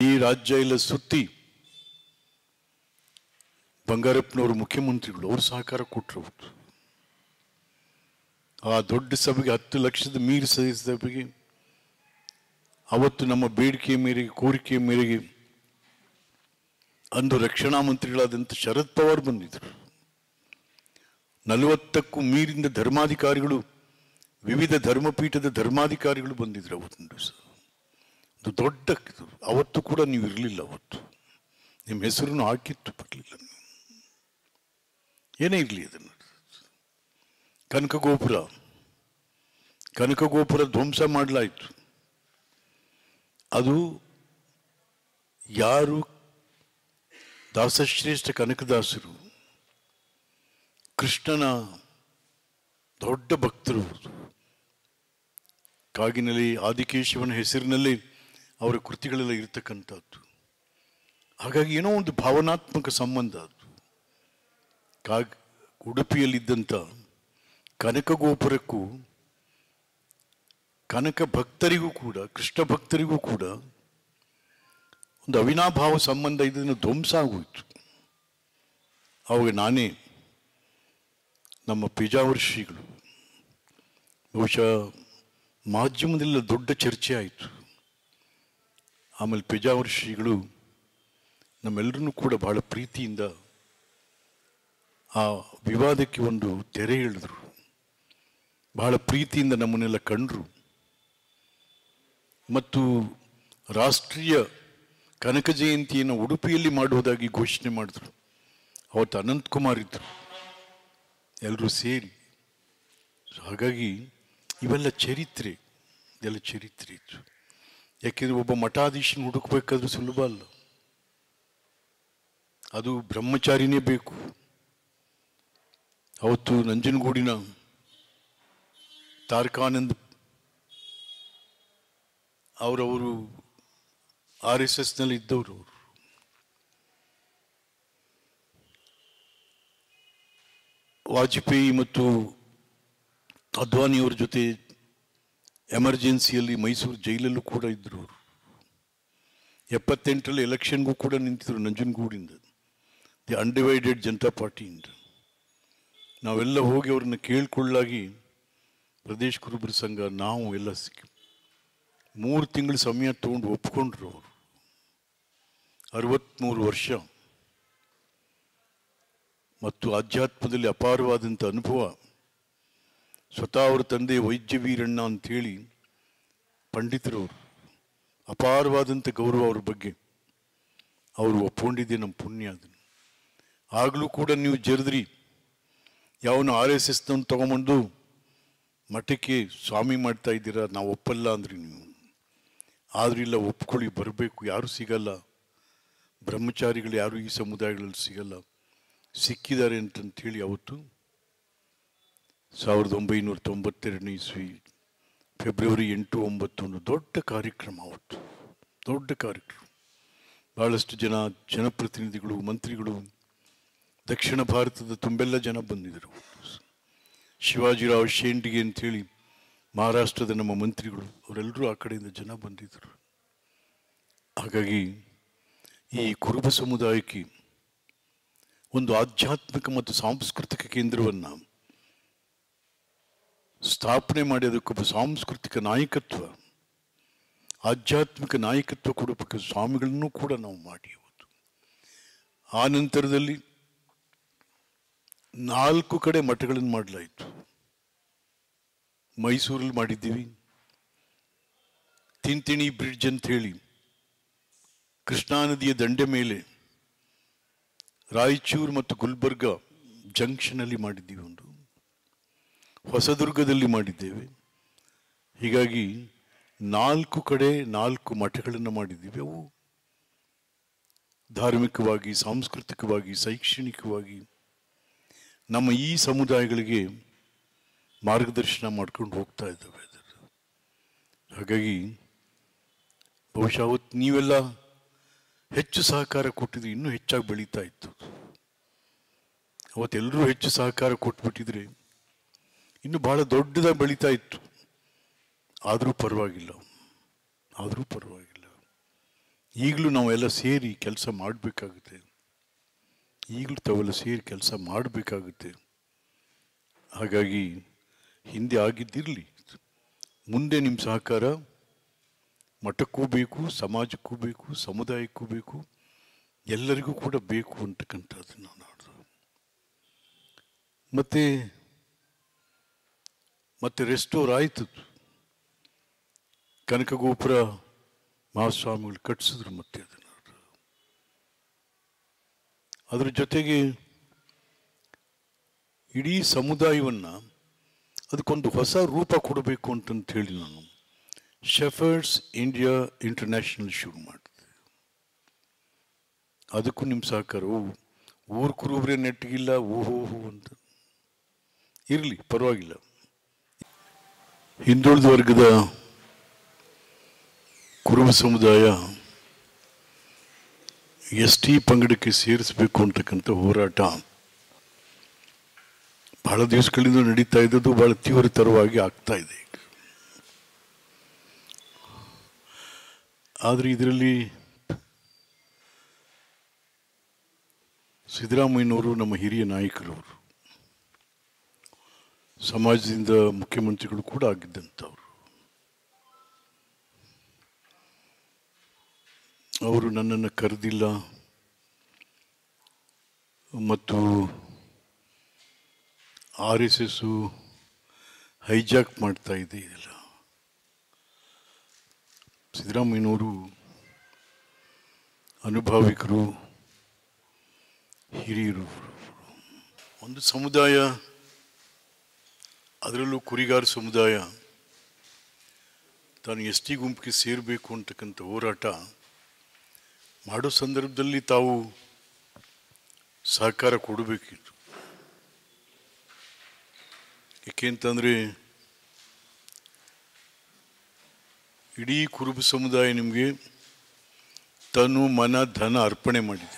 ಈ ರಾಜ್ಯ ಎಲ್ಲ ಸುತ್ತಿ ಬಂಗಾರಪ್ಪನವರು ಮುಖ್ಯಮಂತ್ರಿಗಳು ಅವರು ಸಹಕಾರ ಕೊಟ್ಟರು ಅವತ್ತು ಆ ದೊಡ್ಡ ಸಭೆಗೆ ಹತ್ತು ಲಕ್ಷದ ಮೀರಿ ಸದಸ್ಯ ಸಭೆಗೆ ಅವತ್ತು ನಮ್ಮ ಬೇಡಿಕೆಯ ಮೇರೆಗೆ ಕೋರಿಕೆಯ ಮೇರೆಗೆ ಅಂದು ರಕ್ಷಣಾ ಮಂತ್ರಿಗಳಾದಂಥ ಶರದ್ ಪವಾರ್ ಬಂದಿದ್ದರು ನಲವತ್ತಕ್ಕೂ ಮೀರಿದ ಧರ್ಮಾಧಿಕಾರಿಗಳು ವಿವಿಧ ಧರ್ಮಪೀಠದ ಧರ್ಮಾಧಿಕಾರಿಗಳು ಬಂದಿದ್ರು ಅವತ್ತೊಂದು ದಿವಸ ಒಂದು ದೊಡ್ಡ ಇದು. ಅವತ್ತು ಕೂಡ ನೀವು ಇರಲಿಲ್ಲ ಅವತ್ತು ನಿಮ್ಮ ಹೆಸರನ್ನು ಹಾಕಿತ್ತು ಬರಲಿಲ್ಲ ನೀವು ಏನೇ ಇರಲಿ ಅದನ್ನು ಕನಕ ಗೋಪುರ ಕನಕ ಗೋಪುರ ಧ್ವಂಸ ಮಾಡಲಾಯಿತು ಅದು ಯಾರು ದಾಸಶ್ರೇಷ್ಠ ಕನಕದಾಸರು ಕೃಷ್ಣನ ದೊಡ್ಡ ಭಕ್ತರು ಅವರು. ಕಾಗಿನಲ್ಲಿ ಆದಿಕೇಶವನ ಹೆಸರಿನಲ್ಲಿ ಅವರ ಕೃತಿಗಳೆಲ್ಲ ಇರತಕ್ಕಂಥದ್ದು ಹಾಗಾಗಿ ಏನೋ ಒಂದು ಭಾವನಾತ್ಮಕ ಸಂಬಂಧ ಅದು ಕಾಗ್ ಉಡುಪಿಯಲ್ಲಿದ್ದಂಥ ಕನಕ ಗೋಪುರಕ್ಕೂ ಕನಕ ಭಕ್ತರಿಗೂ ಕೂಡ ಕೃಷ್ಣ ಭಕ್ತರಿಗೂ ಕೂಡ ಒಂದು ಅವಿನಾಭಾವ ಸಂಬಂಧ ಇದನ್ನು ಧ್ವಂಸ ಆಗೋಯ್ತು ಅವಾಗ ನಾನೇ ನಮ್ಮ ಪೇಜಾವರ ಶ್ರೀಗಳು ಬಹುಶಃ ಮಾಧ್ಯಮದಲ್ಲ ದೊಡ್ಡ ಚರ್ಚೆ ಆಯಿತು ಆಮೇಲೆ ಪೇಜಾವರ ಶ್ರೀಗಳು ನಮ್ಮೆಲ್ಲರನ್ನೂ ಕೂಡ ಬಹಳ ಪ್ರೀತಿಯಿಂದ ಆ ವಿವಾದಕ್ಕೆ ಒಂದು ತೆರೆ ಎಳೆದ್ರು ಬಹಳ ಪ್ರೀತಿಯಿಂದ ನಮ್ಮನ್ನೆಲ್ಲ ಕಂಡ್ರು ಮತ್ತು ರಾಷ್ಟ್ರೀಯ ಕನಕ ಜಯಂತಿಯನ್ನು ಉಡುಪಿಯಲ್ಲಿ ಮಾಡುವುದಾಗಿ ಘೋಷಣೆ ಮಾಡಿದ್ರು ಅವತ್ತು ಅನಂತಕುಮಾರ್ ಇದ್ದರು ಎಲ್ಲರೂ ಸೇರಿ ಸೊ ಹಾಗಾಗಿ ಇವೆಲ್ಲ ಚರಿತ್ರೆ ಇದೆಲ್ಲ ಚರಿತ್ರೆ ಇತ್ತು ಯಾಕೆಂದ್ರೆ ಒಬ್ಬ ಮಠಾಧೀಶನ ಹುಡುಕಬೇಕಾದ್ರೂ ಸುಲಭ ಅಲ್ಲ ಅದು ಬ್ರಹ್ಮಚಾರಿನೇ ಬೇಕು ಅವತ್ತು ನಂಜನಗೂಡಿನ ತಾರಕಾನಂದ್ ಅವರವರು ಆರ್ ಎಸ್ ಎಸ್ನಲ್ಲಿ ಇದ್ದವರು ಅವರು ವಾಜಪೇಯಿ ಮತ್ತು ಅದ್ವಾನಿಯವರ ಜೊತೆ ಎಮರ್ಜೆನ್ಸಿಯಲ್ಲಿ ಮೈಸೂರು ಜೈಲಲ್ಲೂ ಕೂಡ ಇದ್ದರು ಅವರು ಎಪ್ಪತ್ತೆಂಟರಲ್ಲಿ ಎಲೆಕ್ಷನ್ಗೂ ಕೂಡ ನಿಂತಿದ್ರು ನಂಜನಗೂಡಿಂದ ದಿ ಅನ್ಡಿವೈಡೆಡ್ ಜನತಾ ಪಾರ್ಟಿಯಿಂದ ನಾವೆಲ್ಲ ಹೋಗಿ ಅವ್ರನ್ನ ಕೇಳ್ಕೊಳ್ಳಾಗಿ ಪ್ರದೇಶ್ ಕುರುಬರ ಸಂಘ ನಾವು ಎಲ್ಲ ಸಿಕ್ಕಿ ಮೂರು ತಿಂಗಳು ಸಮಯ ತಗೊಂಡು ಒಪ್ಕೊಂಡ್ರು ಅವರು ಅರವತ್ತ್ಮೂರು ವರ್ಷ ಮತ್ತು ಆಧ್ಯಾತ್ಮದಲ್ಲಿ ಅಪಾರವಾದಂಥ ಅನುಭವ ಸ್ವತಃ ಅವರ ತಂದೆ ವೈದ್ಯ ವೀರಣ್ಣ ಅಂತೇಳಿ ಪಂಡಿತರವರು ಅಪಾರವಾದಂಥ ಗೌರವ ಅವ್ರ ಬಗ್ಗೆ ಅವರು ಒಪ್ಕೊಂಡಿದ್ದೆ ನಮ್ಮ ಪುಣ್ಯ ಅದನ್ನು ಆಗಲೂ ಕೂಡ ನೀವು ಜರಿದ್ರಿ ಯಾವನು ಆರ್ ಎಸ್ ಎಸ್ನವ್ನು ತಗೊಂಬಂದು ಮಠಕ್ಕೆ ಸ್ವಾಮಿ ಮಾಡ್ತಾ ಇದ್ದೀರಾ ನಾವು ಒಪ್ಪಲ್ಲ ಅಂದ್ರಿ ನೀವು ಆದ್ರೂ ಇಲ್ಲ ಒಪ್ಕೊಳ್ಳಿ ಬರಬೇಕು ಯಾರು ಸಿಗಲ್ಲ ಬ್ರಹ್ಮಚಾರಿಗಳು ಯಾರು ಈ ಸಮುದಾಯಗಳಲ್ಲಿ ಸಿಗಲ್ಲ ಸಿಕ್ಕಿದ್ದಾರೆ ಅಂತಂತೇಳಿ ಅವತ್ತು ಸಾವಿರದ ಒಂಬೈನೂರ ತೊಂಬತ್ತೆರಡನೇ ಇಸ್ವಿ ಫೆಬ್ರವರಿ ಎಂಟು ಒಂಬತ್ತು ಒಂದು ದೊಡ್ಡ ಕಾರ್ಯಕ್ರಮ ಅವತ್ತು ದೊಡ್ಡ ಕಾರ್ಯಕ್ರಮ ಬಹಳಷ್ಟು ಜನ ಜನಪ್ರತಿನಿಧಿಗಳು ಮಂತ್ರಿಗಳು ದಕ್ಷಿಣ ಭಾರತದ ತುಂಬೆಲ್ಲ ಜನ ಬಂದಿದ್ದರು ಶಿವಾಜಿರಾವ್ ಶೇಂಡಿಗೆ ಅಂತೇಳಿ ಮಹಾರಾಷ್ಟ್ರದ ನಮ್ಮ ಮಂತ್ರಿಗಳು ಅವರೆಲ್ಲರೂ ಆ ಕಡೆಯಿಂದ ಜನ ಬಂದಿದ್ದರು ಹಾಗಾಗಿ ಈ ಕುರುಬ ಸಮುದಾಯಕ್ಕೆ ಒಂದು ಆಧ್ಯಾತ್ಮಿಕ ಮತ್ತು ಸಾಂಸ್ಕೃತಿಕ ಕೇಂದ್ರವನ್ನು ಸ್ಥಾಪನೆ ಮಾಡಿ ಅದಕ್ಕೊಬ್ಬ ಸಾಂಸ್ಕೃತಿಕ ನಾಯಕತ್ವ ಆಧ್ಯಾತ್ಮಿಕ ನಾಯಕತ್ವ ಕೊಡಬೇಕು ಸ್ವಾಮಿಗಳನ್ನು ಕೂಡ ನಾವು ಮಾಡಿ ಇವತ್ತು ಆ ನಂತರದಲ್ಲಿ ನಾಲ್ಕು ಕಡೆ ಮಠಗಳನ್ನು ಮಾಡಲಾಯಿತು ಮೈಸೂರಲ್ಲಿ ಮಾಡಿದ್ದೀವಿ ತಿಂತಿಣಿ ಬ್ರಿಡ್ಜ್ ಅಂತ ಹೇಳಿ ಕೃಷ್ಣಾ ನದಿಯ ದಂಡೆ ಮೇಲೆ ರಾಯಚೂರು ಮತ್ತು ಗುಲ್ಬರ್ಗ ಜಂಕ್ಷನಲ್ಲಿ ಮಾಡಿದ್ದೀವಿ ಒಂದು ಹೊಸದುರ್ಗದಲ್ಲಿ ಮಾಡಿದ್ದೇವೆ ಹೀಗಾಗಿ ನಾಲ್ಕು ಕಡೆ ನಾಲ್ಕು ಮಠಗಳನ್ನು ಮಾಡಿದ್ದೀವಿ ಅವು ಧಾರ್ಮಿಕವಾಗಿ ಸಾಂಸ್ಕೃತಿಕವಾಗಿ ಶೈಕ್ಷಣಿಕವಾಗಿ ನಮ್ಮ ಈ ಸಮುದಾಯಗಳಿಗೆ ಮಾರ್ಗದರ್ಶನ ಮಾಡ್ಕೊಂಡು ಹೋಗ್ತಾ ಇದ್ದಾವೆ ಅದನ್ನು. ಹಾಗಾಗಿ ಬಹುಶಃ ಅವತ್ತು ನೀವೆಲ್ಲ ಹೆಚ್ಚು ಸಹಕಾರ ಕೊಟ್ಟಿದ್ರೆ ಇನ್ನೂ ಹೆಚ್ಚಾಗಿ ಬೆಳೀತಾ ಇತ್ತು ಅವತ್ತೆಲ್ಲರೂ ಹೆಚ್ಚು ಸಹಕಾರ ಕೊಟ್ಬಿಟ್ಟಿದ್ರೆ ಇನ್ನು ಬಹಳ ದೊಡ್ಡದಾಗಿ ಬೆಳೀತಾ ಇತ್ತು ಆದರೂ ಪರವಾಗಿಲ್ಲ ಆದರೂ ಪರವಾಗಿಲ್ಲ ಈಗಲೂ ನಾವೆಲ್ಲ ಸೇರಿ ಕೆಲಸ ಮಾಡಬೇಕಾಗುತ್ತೆ ಈಗಲೂ ತಾವೆಲ್ಲ ಸೇರಿ ಕೆಲಸ ಮಾಡಬೇಕಾಗುತ್ತೆ ಹಾಗಾಗಿ ಹಿಂದೆ ಆಗಿದ್ದಿರಲಿ ಮುಂದೆ ನಿಮ್ಮ ಸಹಕಾರ ಮಠಕ್ಕೂ ಬೇಕು ಸಮಾಜಕ್ಕೂ ಬೇಕು ಸಮುದಾಯಕ್ಕೂ ಬೇಕು ಎಲ್ಲರಿಗೂ ಕೂಡ ಬೇಕು ಅಂತಕ್ಕಂಥದ್ದನ್ನು ನಾನು ಮತ್ತೆ ಮತ್ತೆ ರೆಸ್ಟೋರ್ ಆಯಿತು ಕನಕ ಗೋಪುರ ಮಹಾಸ್ವಾಮಿಗಳು ಕಟ್ಟಿಸಿದ್ರು ಮತ್ತೆ ಅದನ್ನು ಅದರ ಜೊತೆಗೆ ಇಡೀ ಸಮುದಾಯವನ್ನು ಅದಕ್ಕೊಂದು ಹೊಸ ರೂಪ ಕೊಡಬೇಕು ಅಂತಂತ ಹೇಳಿ ನಾನು ಶೆಫರ್ಡ್ಸ್ ಇಂಡಿಯಾ ಇಂಟರ್ನ್ಯಾಷನಲ್ ಶುರು ಮಾಡಿದೆ ಅದಕ್ಕೂ ನಿಮ್ಮ ಸಹಕಾರವು ಊರು ಕುರುಬ್ರೆ ನೆಟ್ಟಿಗಿಲ್ಲ ಓಹೋ ಹೋ ಅಂತ ಇರಲಿ ಪರವಾಗಿಲ್ಲ ಹಿಂದುಳಿದ ವರ್ಗದ ಕುರುಬ ಸಮುದಾಯ ಎಸ್ ಟಿ ಪಂಗಡಕ್ಕೆ ಸೇರಿಸಬೇಕು ಅಂತಕ್ಕಂಥ ಹೋರಾಟ ಬಹಳ ದಿವಸಗಳಿಂದ ನಡೀತಾ ಇದ್ದದ್ದು ಬಹಳ ತೀವ್ರತರವಾಗಿ ಆಗ್ತಾ ಇದೆ ಈಗ ಆದರೆ ಇದರಲ್ಲಿ ಸಿದ್ದರಾಮಯ್ಯನವರು ನಮ್ಮ ಹಿರಿಯ ನಾಯಕರವರು ಸಮಾಜದಿಂದ ಮುಖ್ಯಮಂತ್ರಿಗಳು ಕೂಡ ಆಗಿದ್ದಂಥವ್ರು ಅವರು ನನ್ನನ್ನು ಕರೆದಿಲ್ಲ ಮತ್ತು ಆರ್ ಎಸ್ ಎಸ್ಸು ಹೈಜಾಕ್ ಮಾಡ್ತಾ ಇದೆ ಇದೆಲ್ಲ ಸಿದ್ದರಾಮಯ್ಯನವರು ಅನುಭಾವಿಕರು ಹಿರಿಯರು ಒಂದು ಸಮುದಾಯ ಅದರಲ್ಲೂ ಕುರಿಗಾರ ಸಮುದಾಯ ತಾನು ಎಸ್ ಟಿ ಗುಂಪಿಗೆ ಸೇರಬೇಕು ಅಂತಕ್ಕಂಥ ಹೋರಾಟ ಮಾಡೋ ಸಂದರ್ಭದಲ್ಲಿ ತಾವು ಸಹಕಾರ ಕೊಡಬೇಕಿತ್ತು ಏಕೆಂತಂದರೆ ಇಡೀ ಕುರುಬ ಸಮುದಾಯ ನಿಮಗೆ ತನು ಮನ ಧನ ಅರ್ಪಣೆ ಮಾಡಿದೆ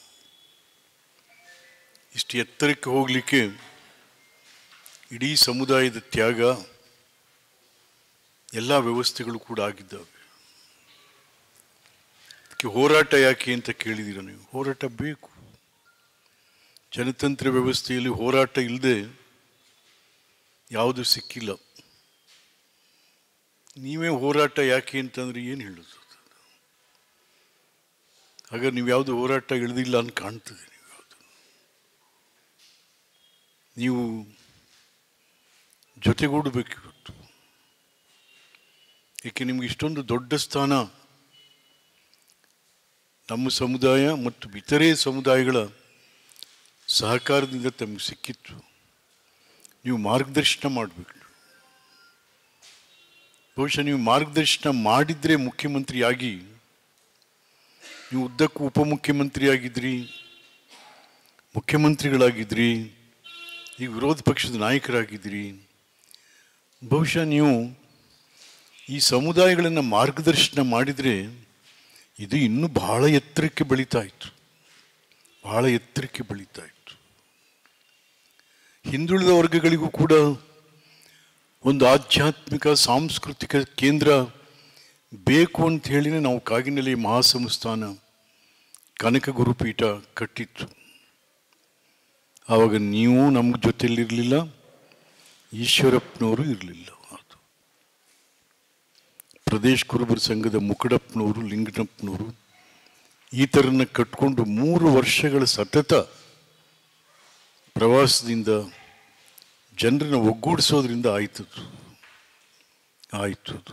ಇಷ್ಟು ಎತ್ತರಕ್ಕೆ ಹೋಗಲಿಕ್ಕೆ ಇಡೀ ಸಮುದಾಯದ ತ್ಯಾಗ ಎಲ್ಲ ವ್ಯವಸ್ಥೆಗಳು ಕೂಡ ಆಗಿದ್ದಾವೆ ಅದಕ್ಕೆ ಹೋರಾಟ ಯಾಕೆ ಅಂತ ಕೇಳಿದ್ದೀರ ನೀವು ಹೋರಾಟ ಬೇಕು ಜನತಂತ್ರ ವ್ಯವಸ್ಥೆಯಲ್ಲಿ ಹೋರಾಟ ಇಲ್ಲದೆ ಯಾವುದು ಸಿಕ್ಕಿಲ್ಲ ನೀವೇ ಹೋರಾಟ ಯಾಕೆ ಅಂತಂದ್ರೆ ಏನು ಹೇಳೋದು ಹಾಗಾದ್ರೆ ನೀವು ಯಾವುದು ಹೋರಾಟ ಇಳಿದಿಲ್ಲ ಅಂತ ಕಾಣ್ತದೆ ನೀವು ಯಾವುದು ನೀವು ಜೊತೆಗೂಡಬೇಕು ಇವತ್ತು ಏಕೆ ನಿಮ್ಗೆ ಇಷ್ಟೊಂದು ದೊಡ್ಡ ಸ್ಥಾನ ನಮ್ಮ ಸಮುದಾಯ ಮತ್ತು ಇತರೆ ಸಮುದಾಯಗಳ ಸಹಕಾರದಿಂದ ತಮಗೆ ಸಿಕ್ಕಿತ್ತು ನೀವು ಮಾರ್ಗದರ್ಶನ ಮಾಡಬೇಕು ಬಹುಶಃ ನೀವು ಮಾರ್ಗದರ್ಶನ ಮಾಡಿದ್ರೆ ಮುಖ್ಯಮಂತ್ರಿಯಾಗಿ ನೀವು ಉದ್ದಕ್ಕೂ ಉಪಮುಖ್ಯಮಂತ್ರಿಯಾಗಿದ್ರಿ ಮುಖ್ಯಮಂತ್ರಿಗಳಾಗಿದ್ರಿ ಈಗ ವಿರೋಧ ಪಕ್ಷದ ನಾಯಕರಾಗಿದ್ರಿ ಬಹುಶಃ ನೀವು ಈ ಸಮುದಾಯಗಳನ್ನು ಮಾರ್ಗದರ್ಶನ ಮಾಡಿದರೆ ಇದು ಇನ್ನೂ ಬಹಳ ಎತ್ತರಕ್ಕೆ ಬೆಳೀತಾ ಇತ್ತು ಬಹಳ ಎತ್ತರಕ್ಕೆ ಬೆಳೀತಾ ಇತ್ತು ಹಿಂದುಳಿದ ವರ್ಗಗಳಿಗೂ ಕೂಡ ಒಂದು ಆಧ್ಯಾತ್ಮಿಕ ಸಾಂಸ್ಕೃತಿಕ ಕೇಂದ್ರ ಬೇಕು ಅಂತ ಹೇಳಿನೇ ನಾವು ಕಾಗಿನೆಲೆ ಮಹಾಸಂಸ್ಥಾನ ಕನಕ ಗುರುಪೀಠ ಕಟ್ಟಿತ್ತು ಆವಾಗ ನೀವು ನಮ್ಮ ಜೊತೆಯಲ್ಲಿರಲಿಲ್ಲ ಈಶ್ವರಪ್ಪನವರು ಇರಲಿಲ್ಲ ಅದು ಪ್ರದೇಶ್ ಕುರುಬರ ಸಂಘದ ಮುಕಡಪ್ಪನವರು ಲಿಂಗನಪ್ಪನವರು ಈ ಥರನ್ನ ಕಟ್ಕೊಂಡು ಮೂರು ವರ್ಷಗಳ ಸತತ ಪ್ರವಾಸದಿಂದ ಜನರನ್ನು ಒಗ್ಗೂಡಿಸೋದ್ರಿಂದ ಆಯ್ತದು ಆಯಿತು ಅದು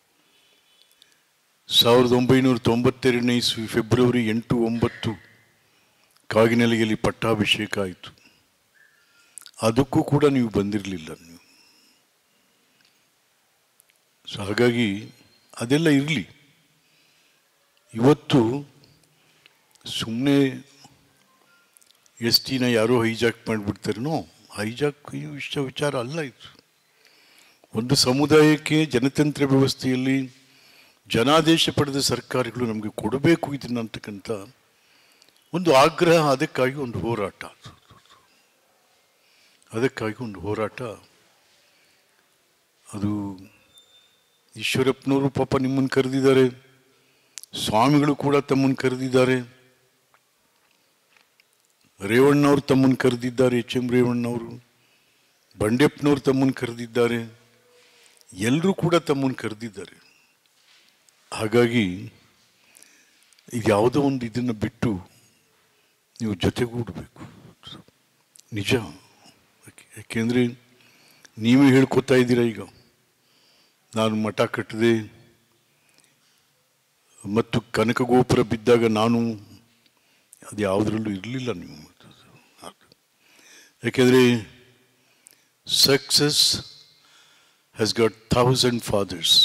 ಸಾವಿರದ ಒಂಬೈನೂರ ತೊಂಬತ್ತೆರಡನೇ ಇಸ್ವಿ ಫೆಬ್ರವರಿ ಎಂಟು ಒಂಬತ್ತು ಕಾಗಿನೆಲೆಯಲ್ಲಿ ಪಟ್ಟಾಭಿಷೇಕ ಆಯಿತು ಅದಕ್ಕೂ ಕೂಡ ನೀವು ಬಂದಿರಲಿಲ್ಲ ನೀವು ಸೊ ಹಾಗಾಗಿ ಅದೆಲ್ಲ ಇರಲಿ ಇವತ್ತು ಸುಮ್ಮನೆ ಎಸ್ ಟಿನ ಯಾರೋ ಹೈಜಾಕ್ ಮಾಡಿಬಿಡ್ತಾರೇನೋ ಹೈಜಾಕ್ ವಿಷಯ ವಿಚಾರ ಅಲ್ಲ ಇದು ಒಂದು ಸಮುದಾಯಕ್ಕೆ ಜನತಂತ್ರ ವ್ಯವಸ್ಥೆಯಲ್ಲಿ ಜನಾದೇಶ ಪಡೆದ ಸರ್ಕಾರಗಳು ನಮಗೆ ಕೊಡಬೇಕು ಇದನ್ನ ಅಂತಕ್ಕಂಥ ಒಂದು ಆಗ್ರಹ ಅದಕ್ಕಾಗಿ ಒಂದು ಹೋರಾಟ ಅದು. ಅದಕ್ಕಾಗಿ ಒಂದು ಹೋರಾಟ ಅದು ಈಶ್ವರಪ್ಪನವರು ಪಾಪ ನಿಮ್ಮನ್ನು ಕರೆದಿದ್ದಾರೆ ಸ್ವಾಮಿಗಳು ಕೂಡ ತಮ್ಮನ್ನು ಕರೆದಿದ್ದಾರೆ ರೇವಣ್ಣವರು ತಮ್ಮನ್ನು ಕರೆದಿದ್ದಾರೆ ಎಚ್ ಎಂ ರೇವಣ್ಣವರು ಬಂಡೆಪ್ಪನವರು ತಮ್ಮನ್ನು ಕರೆದಿದ್ದಾರೆ ಎಲ್ಲರೂ ಕೂಡ ತಮ್ಮನ್ನು ಕರೆದಿದ್ದಾರೆ ಹಾಗಾಗಿ ಇದು ಯಾವುದೋ ಒಂದು ಇದನ್ನು ಬಿಟ್ಟು ನೀವು ಜೊತೆಗೂಡಬೇಕು ನಿಜ ಯಾಕೆ- ಯಾಕೆಂದರೆ ನೀವೇ ಹೇಳ್ಕೊತಾ ಇದ್ದೀರಾ ಈಗ ನಾನು ಮಠ ಕಟ್ಟಿದೆ ಮತ್ತು ಕನಕ ಗೋಪುರ ಬಿದ್ದಾಗ ನಾನು ಅದು ಯಾವುದರಲ್ಲೂ ಇರಲಿಲ್ಲ ನೀವು ಯಾಕೆಂದರೆ success has got thousand fathers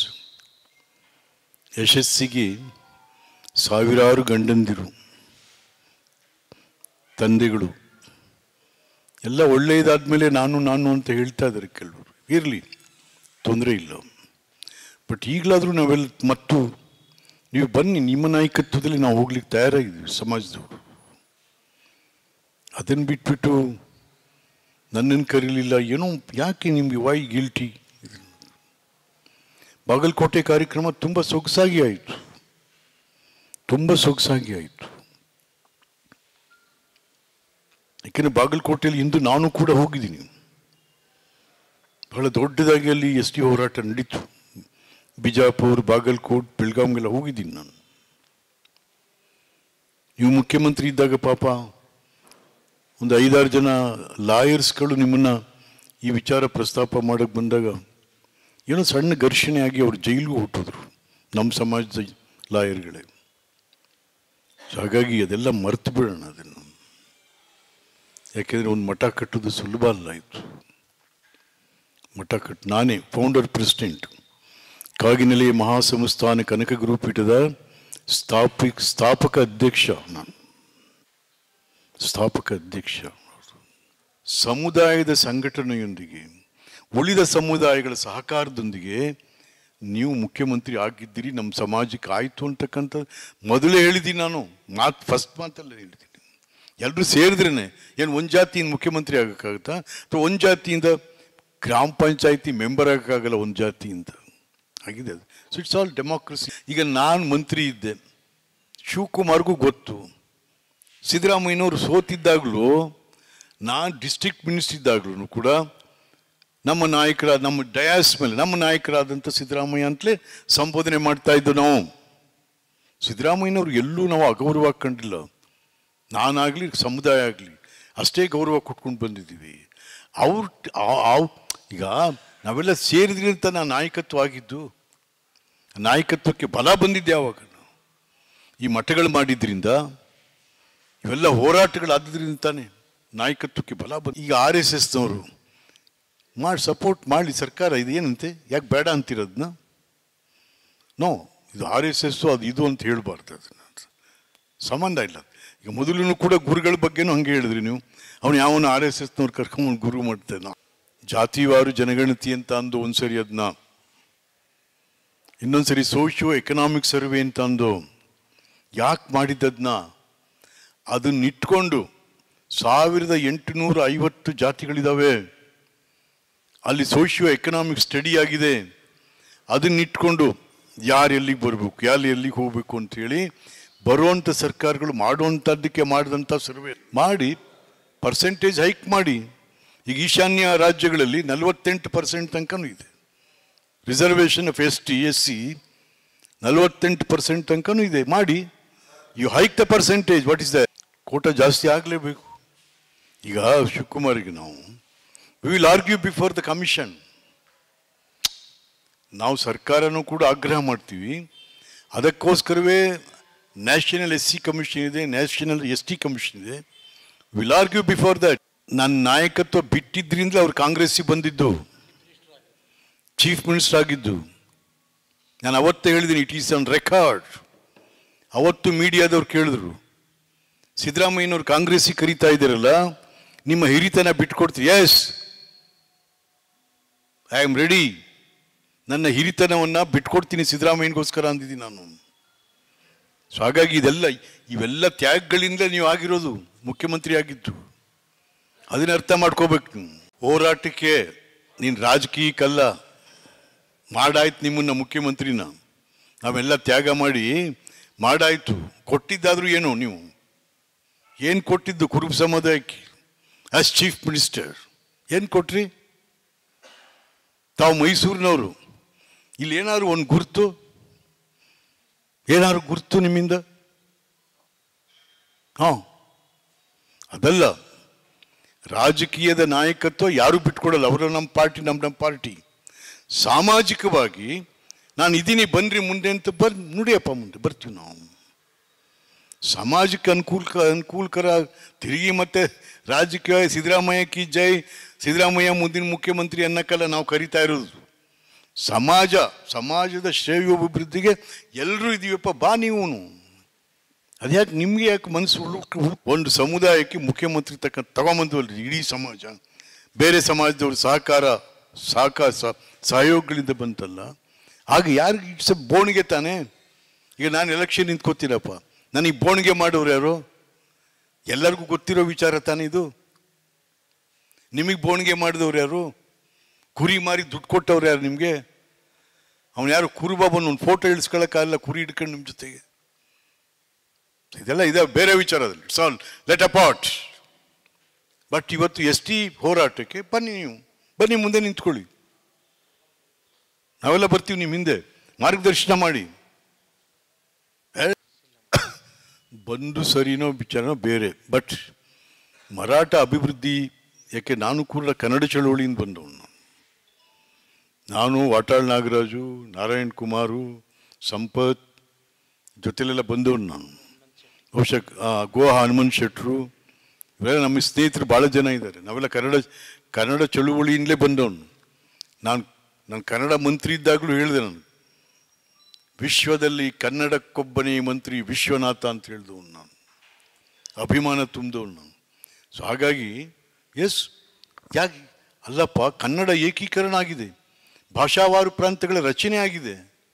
ಯಶಸ್ಸಿಗೆ ಸಾವಿರಾರು ಗಂಡಂದಿರು ತಂದೆಗಳು ಎಲ್ಲ ಒಳ್ಳೆಯದಾದ್ಮೇಲೆ ನಾನು ನಾನು ಅಂತ ಹೇಳ್ತಾ ಇದ್ದಾರೆ ಕೆಲವರು ಇರಲಿ ತೊಂದರೆ ಇಲ್ಲ ಬಟ್ ಈಗಲಾದರೂ ನಾವೆಲ್ಲ ಮತ್ತು ನೀವು ಬನ್ನಿ ನಿಮ್ಮ ನಾಯಕತ್ವದಲ್ಲಿ ನಾವು ಹೋಗ್ಲಿಕ್ಕೆ ತಯಾರಾಗಿದ್ದೀವಿ ಸಮಾಜದವರು ಅದನ್ನು ಬಿಟ್ಬಿಟ್ಟು ನನ್ನನ್ನು ಕರೀಲಿಲ್ಲ ಏನೋ ಯಾಕೆ ನಿಮಗೆ ವೈ ಗಿಲ್ಟಿ ಬಾಗಲಕೋಟೆ ಕಾರ್ಯಕ್ರಮ ತುಂಬ ಸೊಗಸಾಗಿ ಆಯಿತು ತುಂಬ ಸೊಗಸಾಗಿ ಆಯಿತು ಯಾಕೆಂದರೆ ಬಾಗಲಕೋಟೆಯಲ್ಲಿ ಇಂದು ನಾನು ಕೂಡ ಹೋಗಿದ್ದೀನಿ ಬಹಳ ದೊಡ್ಡದಾಗಿ ಅಲ್ಲಿ ಎಸ್ ಟಿ ಹೋರಾಟ ನಡೀತು ಬಿಜಾಪುರ್ ಬಾಗಲಕೋಟ್ ಬೆಳಗಾಂಗೆಲ್ಲ ಹೋಗಿದ್ದೀನಿ ನಾನು ನೀವು ಮುಖ್ಯಮಂತ್ರಿ ಇದ್ದಾಗ ಪಾಪ ಒಂದು ಐದಾರು ಜನ ಲಾಯರ್ಸ್ಗಳು ನಿಮ್ಮನ್ನ ಈ ವಿಚಾರ ಪ್ರಸ್ತಾಪ ಮಾಡಕ್ಕೆ ಬಂದಾಗ ಏನೋ ಸಣ್ಣ ಘರ್ಷಣೆ ಆಗಿ ಅವ್ರು ಜೈಲಿಗೂ ಹುಟ್ಟಿದ್ರು ನಮ್ಮ ಸಮಾಜದ ಲಾಯರ್ಗಳೇ ಸೊ ಹಾಗಾಗಿ ಅದೆಲ್ಲ ಮರ್ತು ಬಿಡೋಣ ಅದನ್ನು ಯಾಕೆಂದರೆ ಒಂದು ಮಠ ಕಟ್ಟೋದು ಸುಲಭ ಅಲ್ಲ ಆಯಿತು ಮಠ ಕಟ್ ನಾನೇ ಫೌಂಡರ್ ಪ್ರೆಸಿಡೆಂಟ್ ಕಾಗಿನೆಲೆಯ ಮಹಾಸಂಸ್ಥಾನ ಕನಕ ಗುರುಪೀಠದ ಸ್ಥಾಪಿಕ್ ಸ್ಥಾಪಕ ಅಧ್ಯಕ್ಷ ನಾನು ಸ್ಥಾಪಕ ಅಧ್ಯಕ್ಷ ಸಮುದಾಯದ ಸಂಘಟನೆಯೊಂದಿಗೆ ಉಳಿದ ಸಮುದಾಯಗಳ ಸಹಕಾರದೊಂದಿಗೆ ನೀವು ಮುಖ್ಯಮಂತ್ರಿ ಆಗಿದ್ದೀರಿ ನಮ್ಮ ಸಮಾಜಕ್ಕೆ ಆಯಿತು ಅಂತಕ್ಕಂಥ ಮೊದಲೇ ಹೇಳಿದ್ದೀನಿ ನಾನು ಮಾತು ಫಸ್ಟ್ ಮಾತಲ್ಲೇ ಹೇಳಿದ್ದೀನಿ ಎಲ್ಲರೂ ಸೇರಿದ್ರೇನೆ ಏನು ಒಂದು ಜಾತಿಯಿಂದ ಮುಖ್ಯಮಂತ್ರಿ ಆಗೋಕ್ಕಾಗುತ್ತಾ ಅಥವಾ ಒಂದು ಜಾತಿಯಿಂದ ಗ್ರಾಮ ಪಂಚಾಯತಿ ಮೆಂಬರ್ ಆಗೋಕ್ಕಾಗಲ್ಲ ಒಂದು ಜಾತಿಯಿಂದ ಆಗಿದೆ ಅದು ಸೊ ಇಟ್ಸ್ ಆಲ್ ಡೆಮಾಕ್ರಸಿ ಈಗ ನಾನು ಮಂತ್ರಿ ಇದ್ದೆ ಶಿವಕುಮಾರ್ಗೂ ಗೊತ್ತು ಸಿದ್ದರಾಮಯ್ಯನವರು ಸೋತಿದ್ದಾಗಲೂ ನಾನು ಡಿಸ್ಟ್ರಿಕ್ಟ್ ಮಿನಿಸ್ಟರ್ ಇದ್ದಾಗಲೂ ಕೂಡ ನಮ್ಮ ನಾಯಕರ ನಮ್ಮ ಡಯಾಸ್ ಮೇಲೆ ನಮ್ಮ ನಾಯಕರಾದಂಥ ಸಿದ್ದರಾಮಯ್ಯ ಅಂತಲೇ ಸಂಬೋಧನೆ ಮಾಡ್ತಾ ಇದ್ದು ನಾವು ಸಿದ್ದರಾಮಯ್ಯನವ್ರು ಎಲ್ಲೂ ನಾವು ಅಗೌರವ ಕಂಡಿಲ್ಲ ನಾನಾಗಲಿ ಸಮುದಾಯ ಆಗಲಿ ಅಷ್ಟೇ ಗೌರವ ಕೊಟ್ಕೊಂಡು ಬಂದಿದ್ದೀವಿ ಅವ್ರ ಆ- ಆ- ಈಗ ನಾವೆಲ್ಲ ಸೇರಿದ್ರಿ ಅಂತ ನಾನು ನಾಯಕತ್ವ ಆಗಿದ್ದು ನಾಯಕತ್ವಕ್ಕೆ ಬಲ ಬಂದಿದ್ದೆ ಯಾವಾಗ ಈ ಮಠಗಳು ಮಾಡಿದ್ರಿಂದ ಇವೆಲ್ಲ ಹೋರಾಟಗಳಾದ್ರಿಂದ ತಾನೆ ನಾಯಕತ್ವಕ್ಕೆ ಬಲ ಬಂದ ಈಗ ಆರ್ ಎಸ್ ಎಸ್ನವರು ಮಾಡಿ ಸಪೋರ್ಟ್ ಮಾಡಲಿ ಸರ್ಕಾರ ಇದು ಏನಂತೆ ಯಾಕೆ ಬೇಡ ಅಂತಿರೋದನ್ನ ನೋ ಇದು ಆರ್ ಎಸ್ ಎಸ್ಸು ಅದು ಇದು ಅಂತ ಹೇಳ್ಬಾರ್ದು ಅದನ್ನ ಸಂಬಂಧ ಇಲ್ಲ ಈಗ ಮೊದಲು ಕೂಡ ಗುರುಗಳ ಬಗ್ಗೆನೂ ಹಂಗೆ ಹೇಳಿದ್ರಿ ನೀವು ಅವನು ಯಾವನು ಆರ್ ಎಸ್ ಎಸ್ನವ್ರು ಕರ್ಕೊಂಬಂದು ಗುರು ಮಾಡ್ತೇನೆ ನಾವು ಜಾತಿವಾರು ಜನಗಣತಿ ಅಂತ ಅಂದು ಒಂದ್ಸರಿ ಅದನ್ನ ಇನ್ನೊಂದ್ಸರಿ ಸೋಷಿಯೋ ಎಕನಾಮಿಕ್ ಸರ್ವೆ ಅಂತ ಅಂದು ಯಾಕೆ ಮಾಡಿದ್ದದನ್ನ ಅದನ್ನ ಇಟ್ಕೊಂಡು ಸಾವಿರದ ಎಂಟುನೂರ ಐವತ್ತು ಜಾತಿಗಳಿದಾವೆ ಅಲ್ಲಿ ಸೋಷಿಯೋ ಎಕನಾಮಿಕ್ ಸ್ಟಡಿ ಆಗಿದೆ ಅದನ್ನ ಇಟ್ಕೊಂಡು ಯಾರು ಎಲ್ಲಿಗೆ ಬರಬೇಕು ಯಾರು ಎಲ್ಲಿಗೆ ಹೋಗ್ಬೇಕು ಅಂತ ಹೇಳಿ ಬರುವಂಥ ಸರ್ಕಾರಗಳು ಮಾಡುವಂಥದ್ದಕ್ಕೆ ಮಾಡಿದಂಥ ಸರ್ವೆ ಮಾಡಿ ಪರ್ಸೆಂಟೇಜ್ ಹೈಕ್ ಮಾಡಿ ಈಗ ಈಶಾನ್ಯ ರಾಜ್ಯಗಳಲ್ಲಿ ನಲವತ್ತೆಂಟು ಪರ್ಸೆಂಟ್ ತನಕನೂ ಇದೆ reservation of S T S C ನಲವತ್ತೆಂಟು ಪರ್ಸೆಂಟ್ ತನಕನೂ ಇದೆ ಮಾಡಿ you hike the percentage what is the quota ಜಾಸ್ತಿ ಆಗಲೇಬೇಕು ಈಗ ಶಿವಕುಮಾರಿಗೆ ನಾವು we will argue before the commission ನಾವು ಸರ್ಕಾರನೂ ಕೂಡ ಆಗ್ರಹ ಮಾಡ್ತೀವಿ ಅದಕ್ಕೋಸ್ಕರವೇ ನ್ಯಾಷನಲ್ ಎಸ್ ಸಿ ಕಮಿಷನ್ ಇದೆ ನ್ಯಾಷನಲ್ ಎಸ್ ಟಿ ಕಮಿಷನ್ ಇದೆ ವಿಲ್ ಆರ್ಗ್ಯೂ ಬಿಫೋರ್ ದಟ್ ನನ್ನ ನಾಯಕತ್ವ ಬಿಟ್ಟಿದ್ರಿಂದ ಅವ್ರು ಕಾಂಗ್ರೆಸ್ಸಿಗೆ ಬಂದಿದ್ದು ಚೀಫ್ ಮಿನಿಸ್ಟರ್ ಆಗಿದ್ದು ನಾನು ಅವತ್ತೇ ಹೇಳಿದ್ದೀನಿ ಇಟ್ ಈಸ್ ಆನ್ ರೆಕಾರ್ಡ್ ಅವತ್ತು ಮೀಡಿಯಾದವ್ರು ಕೇಳಿದ್ರು ಸಿದ್ದರಾಮಯ್ಯನವ್ರು ಕಾಂಗ್ರೆಸ್ಸಿಗೆ ಕರೀತಾ ಇದ್ದೀರಲ್ಲ ನಿಮ್ಮ ಹಿರಿತನ ಬಿಟ್ಕೊಡ್ತೀವಿ ಎಸ್ ಐ ಆಮ್ ರೆಡಿ ನನ್ನ ಹಿರಿತನವನ್ನ ಬಿಟ್ಕೊಡ್ತೀನಿ ಸಿದ್ದರಾಮಯ್ಯನಿಗೋಸ್ಕರ ಅಂದಿದ್ದೀನಿ ನಾನು ಸೊ ಹಾಗಾಗಿ ಇದೆಲ್ಲ ಇವೆಲ್ಲ ತ್ಯಾಗಗಳಿಂದ ನೀವು ಆಗಿರೋದು ಮುಖ್ಯಮಂತ್ರಿ ಆಗಿದ್ದು ಅದನ್ನ ಅರ್ಥ ಮಾಡ್ಕೋಬೇಕು ನೀವು ಹೋರಾಟಕ್ಕೆ ನೀನು ರಾಜಕೀಯಕ್ಕಲ್ಲ ಮಾಡಾಯ್ತು ನಿಮ್ಮನ್ನ ಮುಖ್ಯಮಂತ್ರಿನ ನಾವೆಲ್ಲ ತ್ಯಾಗ ಮಾಡಿ ಮಾಡಾಯ್ತು ಕೊಟ್ಟಿದ್ದಾದ್ರೂ ಏನು ನೀವು ಏನು ಕೊಟ್ಟಿದ್ದು ಕುರುಬ ಸಮುದಾಯಕ್ಕೆ ಆಸ್ ಚೀಫ್ ಮಿನಿಸ್ಟರ್ ಏನು ಕೊಟ್ರಿ ತಾವು ಮೈಸೂರಿನವರು ಇಲ್ಲಿ ಏನಾದ್ರು ಒಂದು ಗುರುತು ಏನಾದ್ರು ಗುರುತು ನಿಮ್ಮಿಂದ ಹಾಂ ಅದಲ್ಲ ರಾಜಕೀಯದ ನಾಯಕತ್ವ ಯಾರು ಬಿಟ್ಕೊಡಲ್ಲ ಅವರು ನಮ್ಮ ಪಾರ್ಟಿ ನಮ್ಮ ನಮ್ಮ ಪಾರ್ಟಿ ಸಾಮಾಜಿಕವಾಗಿ ನಾನು ಇದೀನಿ ಬನ್ರಿ ಮುಂದೆ ಅಂತ ಬರ್ ನುಡಿಯಪ್ಪ ಮುಂದೆ ಬರ್ತೀವಿ ನಾವು ಸಮಾಜಕ್ಕೆ ಅನುಕೂಲಕ ಅನುಕೂಲಕರ ತಿರುಗಿ ಮತ್ತೆ ರಾಜಕೀಯ ಸಿದ್ದರಾಮಯ್ಯ ಕಿ ಜೈ ಸಿದ್ದರಾಮಯ್ಯ ಮುಂದಿನ ಮುಖ್ಯಮಂತ್ರಿ ಅನ್ನಕ್ಕಲ್ಲ ನಾವು ಕರಿತಾ ಇರೋದು ಸಮಾಜ ಸಮಾಜದ ಶ್ರೇಯೋಭಿವೃದ್ಧಿಗೆ ಎಲ್ಲರೂ ಇದೀವಪ್ಪ ಬಾ ನೀವು ಅದ್ಯಾಕೆ ನಿಮ್ಗೆ ಯಾಕೆ ಮನಸ್ಸು ಹುಳು- ಒಂದು ಸಮುದಾಯಕ್ಕೆ ಮುಖ್ಯಮಂತ್ರಿ ತಕ್ಕ ತಗೊಂಬಂದ್ವಲ್ರಿ ಇಡೀ ಸಮಾಜ ಬೇರೆ ಸಮಾಜದವ್ರ ಸಹಕಾರ ಸಹಕಾರ ಸ- ಸಹಯೋಗಗಳಿಂದ ಬಂತಲ್ಲ ಆಗ ಯಾರಿಗೆ ಇಟ್ಸ್ ಬೋಣಿಗೆ ತಾನೇ ಈಗ ನಾನು ಎಲೆಕ್ಷನ್ ನಿಂತ್ಕೋತೀನಪ್ಪ ನನಗೆ ಬೋಣಿಗೆ ಮಾಡೋರು ಯಾರು ಎಲ್ಲರಿಗೂ ಗೊತ್ತಿರೋ ವಿಚಾರ ತಾನೇ ಇದು ನಿಮಗೆ ಬೋಣಿಗೆ ಮಾಡಿದವ್ರು ಯಾರು ಕುರಿ ಮಾರಿ ದುಡ್ಡು ಕೊಟ್ಟವ್ರು ಯಾರು ನಿಮಗೆ ಅವನು ಯಾರು ಕುರುಬಾಬನ್ ಒಂದು ಫೋಟೋ ಇಳಿಸ್ಕೊಳಕ್ಕಾಗಲ್ಲ ಕುರಿ ಹಿಡ್ಕೊಂಡು ನಿಮ್ಮ ಜೊತೆಗೆ ಇದೆಲ್ಲ ಇದೆ ಬೇರೆ ವಿಚಾರದಲ್ಲಿ it's all let apart but ಇವತ್ತು ಎಸ್ ಟಿ ಹೋರಾಟಕ್ಕೆ ಬನ್ನಿ ನೀವು ಬನ್ನಿ ಮುಂದೆ ನಿಂತ್ಕೊಳ್ಳಿ ನಾವೆಲ್ಲ ಬರ್ತೀವಿ ನಿಮ್ಮ ಹಿಂದೆ ಮಾರ್ಗದರ್ಶನ ಮಾಡಿ ಏ, ಬಂದು ಸರಿನೋ ವಿಚಾರನೋ ಬೇರೆ ಬಟ್ ಮರಾಠ ಅಭಿವೃದ್ಧಿ ಯಾಕೆ ನಾನು ಕೂಡ ಕನ್ನಡ ಚಳವಳಿಯಿಂದ ಬಂದವನು ನಾನು. ನಾನು ವಾಟಾಳ್ ನಾಗರಾಜು ನಾರಾಯಣ್ ಕುಮಾರು ಸಂಪತ್ ಜೊತೆಲೆಲ್ಲ ಬಂದವನು ನಾನು ಬಹುಶಃ ಆ, ಗೋ ಹನುಮಂತ್ ಶೆಟ್ರು ಇವೆಲ್ಲ ನಮ್ಮ ಸ್ನೇಹಿತರು ಭಾಳ ಜನ ಇದ್ದಾರೆ ನಾವೆಲ್ಲ ಕನ್ನಡ ಕನ್ನಡ ಚಳುವಳಿಯಿಂದಲೇ ಬಂದವನು ನಾನು ನಾನು ಕನ್ನಡ ಮಂತ್ರಿ ಇದ್ದಾಗಲೂ ಹೇಳಿದೆ ನಾನು ವಿಶ್ವದಲ್ಲಿ ಕನ್ನಡಕ್ಕೊಬ್ಬನೇ ಮಂತ್ರಿ ವಿಶ್ವನಾಥ ಅಂತ ಹೇಳಿದವನು ನಾನು ಅಭಿಮಾನ ತುಂಬಿದವನು ನಾನು ಸೊ ಹಾಗಾಗಿ ಎಸ್ ಯಾಕೆ ಅಲ್ಲಪ್ಪ ಕನ್ನಡ ಏಕೀಕರಣ ಆಗಿದೆ ಭಾಷಾವಾರು ಪ್ರಾಂತಗಳ ರಚನೆ ಆಗಿದೆ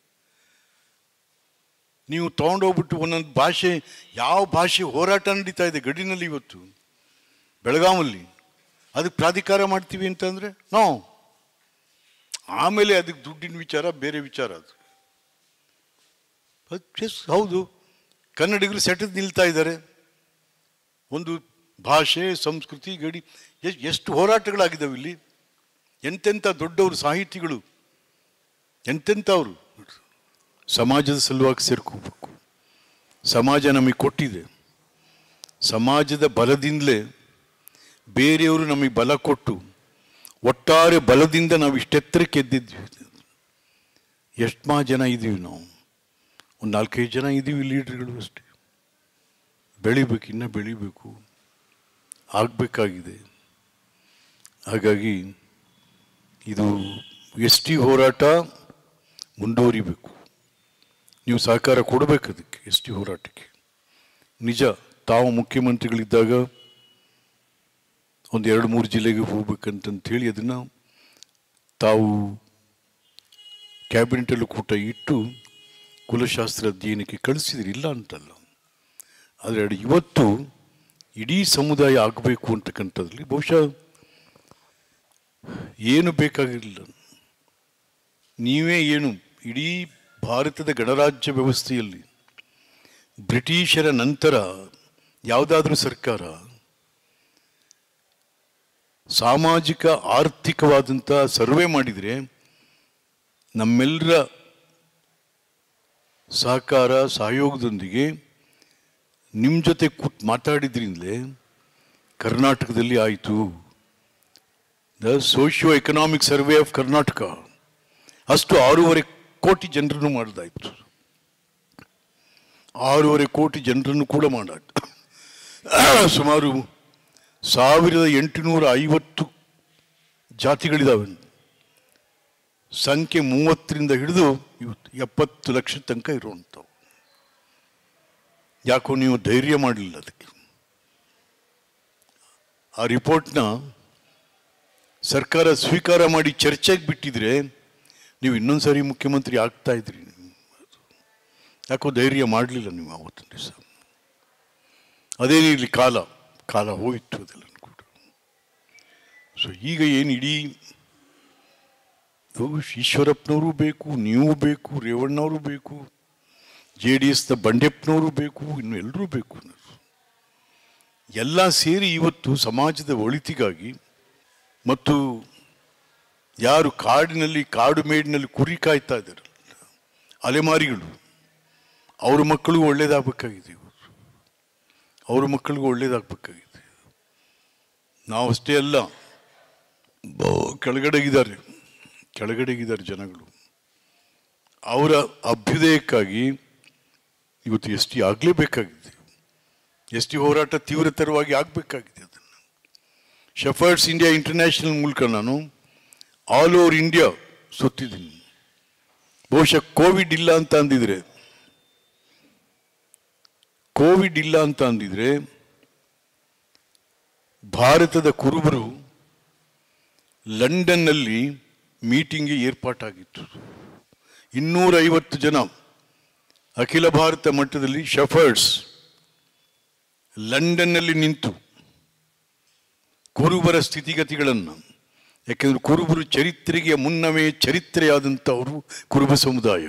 ನೀವು ತಗೊಂಡೋಗ್ಬಿಟ್ಟು ಒಂದೊಂದು ಭಾಷೆ ಯಾವ ಭಾಷೆ ಹೋರಾಟ ನಡೀತಾ ಇದೆ ಗಡಿನಲ್ಲಿ ಇವತ್ತು ಬೆಳಗಾವಲ್ಲಿ ಅದಕ್ಕೆ ಪ್ರಾಧಿಕಾರ ಮಾಡ್ತೀವಿ ಅಂತಂದ್ರೆ ನೋ ಆಮೇಲೆ ಅದಕ್ಕೆ ದುಡ್ಡಿನ ವಿಚಾರ ಬೇರೆ ವಿಚಾರ ಅದು ಎಸ್ ಹೌದು ಕನ್ನಡಿಗರು ಸೆಟದ್ ನಿಲ್ತಾ ಇದ್ದಾರೆ ಒಂದು ಭಾಷೆ ಸಂಸ್ಕೃತಿ ಗಡಿ ಎಷ್ಟ್- ಎಷ್ಟು ಹೋರಾಟಗಳಾಗಿದ್ದಾವೆ ಇಲ್ಲಿ ಎಂತೆಂಥ ದೊಡ್ಡವರು ಸಾಹಿತಿಗಳು ಎಂತೆಂಥವ್ರು ಸಮಾಜದ ಸಲುವಾಗಿ ಸೇರ್ಕೋಬೇಕು ಸಮಾಜ ನಮಗೆ ಕೊಟ್ಟಿದೆ ಸಮಾಜದ ಬಲದಿಂದಲೇ ಬೇರೆಯವರು ನಮಗೆ ಬಲ ಕೊಟ್ಟು ಒಟ್ಟಾರೆ ಬಲದಿಂದ ನಾವು ಇಷ್ಟೆತ್ತರಕ್ಕೆ ಎದ್ದಿದ್ವಿ ಎಷ್ಟು ಮಾ ಜನ ಇದ್ದೀವಿ ನಾವು ಒಂದು ನಾಲ್ಕೈದು ಜನ ಇದ್ದೀವಿ ಲೀಡ್ರ್ಗಳು ಅಷ್ಟೇ ಬೆಳಿಬೇಕು ಇನ್ನೂ ಬೆಳಿಬೇಕು ಆಗಬೇಕಾಗಿದೆ ಹಾಗಾಗಿ ಇದು ಎಸ್ ಟಿ ಹೋರಾಟ ಮುಂದುವರಿಬೇಕು ನೀವು ಸಹಕಾರ ಕೊಡಬೇಕು ಅದಕ್ಕೆ ಎಸ್ ಟಿ ಹೋರಾಟಕ್ಕೆ ನಿಜ ತಾವು ಮುಖ್ಯಮಂತ್ರಿಗಳಿದ್ದಾಗ ಒಂದು ಎರಡು ಮೂರು ಜಿಲ್ಲೆಗೆ ಹೋಗ್ಬೇಕಂತಂತ ಹೇಳಿ ಅದನ್ನು ತಾವು ಕ್ಯಾಬಿನೆಟಲ್ಲೂ ಕೂಟ ಇಟ್ಟು ಕುಲಶಾಸ್ತ್ರ ಅಧ್ಯಯನಕ್ಕೆ ಕಳಿಸಿದ್ರಿ ಇಲ್ಲ ಅಂತಲ್ಲ ಆದರೆ ಇವತ್ತು ಇಡೀ ಸಮುದಾಯ ಆಗಬೇಕು ಅಂತಕ್ಕಂಥದ್ರಲ್ಲಿ ಬಹುಶಃ ಏನು ಬೇಕಾಗಿರಲಿಲ್ಲ ನೀವೇ ಏನು ಇಡೀ ಭಾರತದ ಗಣರಾಜ್ಯ ವ್ಯವಸ್ಥೆಯಲ್ಲಿ ಬ್ರಿಟಿಷರ ನಂತರ ಯಾವುದಾದ್ರೂ ಸರ್ಕಾರ ಸಾಮಾಜಿಕ ಆರ್ಥಿಕವಾದಂಥ ಸರ್ವೆ ಮಾಡಿದರೆ ನಮ್ಮೆಲ್ಲರ ಸಹಕಾರ ಸಹಯೋಗದೊಂದಿಗೆ ನಿಮ್ಮ ಜೊತೆ ಕೂತ್ ಮಾತಾಡಿದ್ರಿಂದಲೇ ಕರ್ನಾಟಕದಲ್ಲಿ ಆಯಿತು the socio economic survey of Karnataka ಅಷ್ಟು ಆರೂವರೆ ಕೋಟಿ ಜನರನ್ನು ಮಾಡ್ದಾಯ್ತು ಆರೂವರೆ ಕೋಟಿ ಜನರನ್ನು ಕೂಡ ಮಾಡಾಯ್ತು ಸುಮಾರು ಸಾವಿರದ ಎಂಟುನೂರ ಐವತ್ತು ಜಾತಿಗಳಿದಾವೆ ಸಂಖ್ಯೆ ಮೂವತ್ತರಿಂದ ಹಿಡಿದು ಇವತ್ತು ಎಪ್ಪತ್ತು ಲಕ್ಷ ತನಕ ಇರುವಂಥವು ಯಾಕೋ ನೀವು ಧೈರ್ಯ ಮಾಡಲಿಲ್ಲ ಅದಕ್ಕೆ ಆ ರಿಪೋರ್ಟ್ನ ಸರ್ಕಾರ ಸ್ವೀಕಾರ ಮಾಡಿ ಚರ್ಚೆಗೆ ಬಿಟ್ಟಿದ್ರೆ ನೀವು ಇನ್ನೊಂದು ಸಾರಿ ಮುಖ್ಯಮಂತ್ರಿ ಆಗ್ತಾ ಇದ್ರಿ ನೀವು. ಯಾಕೋ ಧೈರ್ಯ ಮಾಡಲಿಲ್ಲ ನೀವು ಆವತ್ತಿನ ದಿವಸ ಅದೇನಿರಲಿ ಕಾಲ ಕಾಲ ಹೋಯಿತು ಅದೆಲ್ಲ ಕೂಡ ಸೊ ಈಗ ಏನು ಇಡೀ ಇದು ಈಶ್ವರಪ್ಪನವರು ಬೇಕು ನೀವು ಬೇಕು ರೇವಣ್ಣವರು ಬೇಕು ಜೆ ಡಿ ಎಸ್ನ ಬಂಡೆಪ್ಪನವರು ಬೇಕು ಇನ್ನು ಎಲ್ಲರೂ ಬೇಕು ಅನ್ನೋರು. ಎಲ್ಲ ಸೇರಿ ಇವತ್ತು ಸಮಾಜದ ಒಳಿತಿಗಾಗಿ ಮತ್ತು ಯಾರು ಕಾಡಿನಲ್ಲಿ ಕಾಡು ಮೇಡಿನಲ್ಲಿ ಕುರಿ ಕಾಯ್ತಾ ಇದ್ದಾರೆ ಅಲೆಮಾರಿಗಳು ಅವ್ರ ಮಕ್ಕಳಿಗೂ ಒಳ್ಳೇದಾಗಬೇಕಾಗಿದೆ ಇವತ್ತು ಅವ್ರ ಮಕ್ಕಳಿಗೂ ಒಳ್ಳೇದಾಗಬೇಕಾಗಿದೆ ನಾವು ಅಷ್ಟೇ ಅಲ್ಲ ಬ- ಕೆಳಗಡೆಗಿದ್ದಾರೆ ಕೆಳಗಡೆಗಿದ್ದಾರೆ ಜನಗಳು ಅವರ ಅಭ್ಯುದಯಕ್ಕಾಗಿ ಇವತ್ತು ಎಸ್ ಟಿ ಆಗಲೇಬೇಕಾಗಿದೆ ಎಸ್ ಟಿ ಹೋರಾಟ ತೀವ್ರತರವಾಗಿ ಆಗಬೇಕಾಗಿದೆ ಅದನ್ನು ಶಫರ್ಡ್ಸ್ ಇಂಡಿಯಾ ಇಂಟರ್ನ್ಯಾಷನಲ್ ಮೂಲಕ ನಾನು ಆಲ್ ಓವರ್ ಇಂಡಿಯಾ ಸುತ್ತಿದ್ದೀನಿ ಬಹುಶಃ ಕೋವಿಡ್ ಇಲ್ಲ ಅಂತ ಅಂದಿದ್ರೆ ಕೋವಿಡ್ ಇಲ್ಲ ಅಂತ ಅಂದಿದ್ರೆ ಭಾರತದ ಕುರುಬರು ಲಂಡನ್ನಲ್ಲಿ ಮೀಟಿಂಗ್ಗೆ ಏರ್ಪಾಟಾಗಿತ್ತು ಇನ್ನೂರ ಐವತ್ತು ಜನ ಅಖಿಲ ಭಾರತ ಮಟ್ಟದಲ್ಲಿ ಶಫರ್ಡ್ಸ್ ಲಂಡನ್ನಲ್ಲಿ ನಿಂತು ಕುರುಬರ ಸ್ಥಿತಿಗತಿಗಳನ್ನು ಯಾಕೆಂದ್ರೆ ಕುರುಬರು ಚರಿತ್ರೆಗೆ ಮುನ್ನವೇ ಚರಿತ್ರೆಯಾದಂಥವರು ಕುರುಬ ಸಮುದಾಯ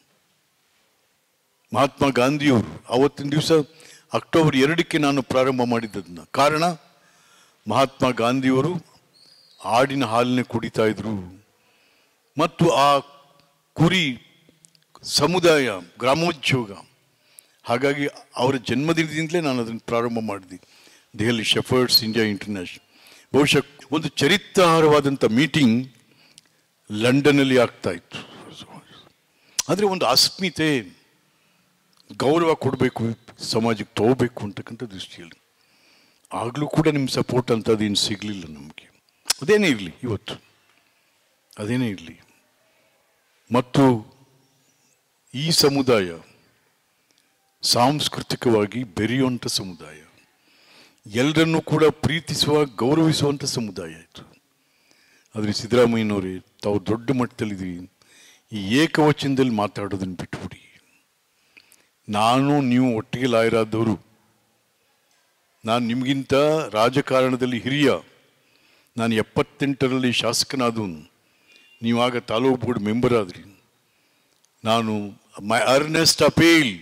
ಮಹಾತ್ಮ ಗಾಂಧಿಯವರು ಆವತ್ತಿನ ದಿವಸ ಅಕ್ಟೋಬರ್ ಎರಡಕ್ಕೆ ನಾನು ಪ್ರಾರಂಭ ಮಾಡಿದ್ದದನ್ನ ಕಾರಣ ಮಹಾತ್ಮ ಗಾಂಧಿಯವರು ಆಡಿನ ಹಾಲನ್ನೇ ಕುಡಿತಾ ಇದ್ರು ಮತ್ತು ಆ ಕುರಿ ಸಮುದಾಯ ಗ್ರಾಮೋದ್ಯೋಗ ಹಾಗಾಗಿ ಅವರ ಜನ್ಮದಿನದಿಂದಲೇ ನಾನು ಅದನ್ನು ಪ್ರಾರಂಭ ಮಾಡಿದೆ ದೆಹಲಿ ಶೆಫರ್ಡ್ಸ್ ಇಂಡಿಯಾ ಇಂಟರ್ನ್ಯಾಷನಲ್ ಬಹುಶಃ ಒಂದು ಚರಿತ್ರಾರ್ಹವಾದಂಥ ಮೀಟಿಂಗ್ ಲಂಡನ್ನಲ್ಲಿ ಆಗ್ತಾ ಇತ್ತು ಆದರೆ ಒಂದು ಅಸ್ಮಿತೆ ಗೌರವ ಕೊಡಬೇಕು ಸಮಾಜಕ್ಕೆ ತಗೋಬೇಕು ಅಂತಕ್ಕಂಥ ದೃಷ್ಟಿಯಲ್ಲಿ ಆಗಲೂ ಕೂಡ ನಿಮ್ಮ ಸಪೋರ್ಟ್ ಅಂಥದ್ದೇನು ಸಿಗಲಿಲ್ಲ ನಮಗೆ ಅದೇನೇ ಇರಲಿ ಇವತ್ತು ಅದೇನೇ ಇರಲಿ ಮತ್ತು ಈ ಸಮುದಾಯ ಸಾಂಸ್ಕೃತಿಕವಾಗಿ ಬೆರೆಯುವಂಥ ಸಮುದಾಯ ಎಲ್ಲರನ್ನೂ ಕೂಡ ಪ್ರೀತಿಸುವ ಗೌರವಿಸುವಂಥ ಸಮುದಾಯ ಇದು ಆದರೆ ಸಿದ್ದರಾಮಯ್ಯನವರೇ ತಾವು ದೊಡ್ಡ ಮಟ್ಟದಲ್ಲಿದ್ದೀರಿ ಈ ಏಕವಚನದಲ್ಲಿ ಮಾತಾಡೋದನ್ನು ಬಿಟ್ಬಿಡಿ ನಾನು ನೀವು ಒಟ್ಟಿಗೆ ಲಾಯರಾದವರು ನಾನು ನಿಮಗಿಂತ ರಾಜಕಾರಣದಲ್ಲಿ ಹಿರಿಯ ನಾನು ಎಪ್ಪತ್ತೆಂಟರಲ್ಲಿ ಶಾಸಕನಾದವನು ನೀವಾಗ ತಾಲೂಕು ಬೋರ್ಡ್ ಮೆಂಬರ್ ಆದ್ರಿ ನಾನು ಮೈ ಅರ್ನೆಸ್ಟ್ ಅಪೀಲ್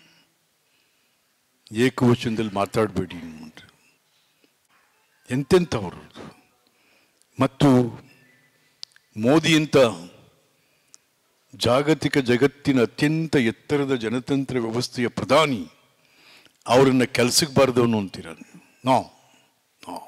ಏಕವಚನದಲ್ಲಿ ಮಾತಾಡಬೇಡಿ ಅಂತ ಎಂತೆಂಥವರು ಮತ್ತು ಮೋದಿಯಂತ ಜಾಗತಿಕ ಜಗತ್ತಿನ ಅತ್ಯಂತ ಎತ್ತರದ ಜನತಂತ್ರ ವ್ಯವಸ್ಥೆಯ ಪ್ರಧಾನಿ ಅವರನ್ನು ಕೆಲಸಕ್ಕೆ ಬಾರದವನು ಅಂತೀರ ನಾವು ನಾವು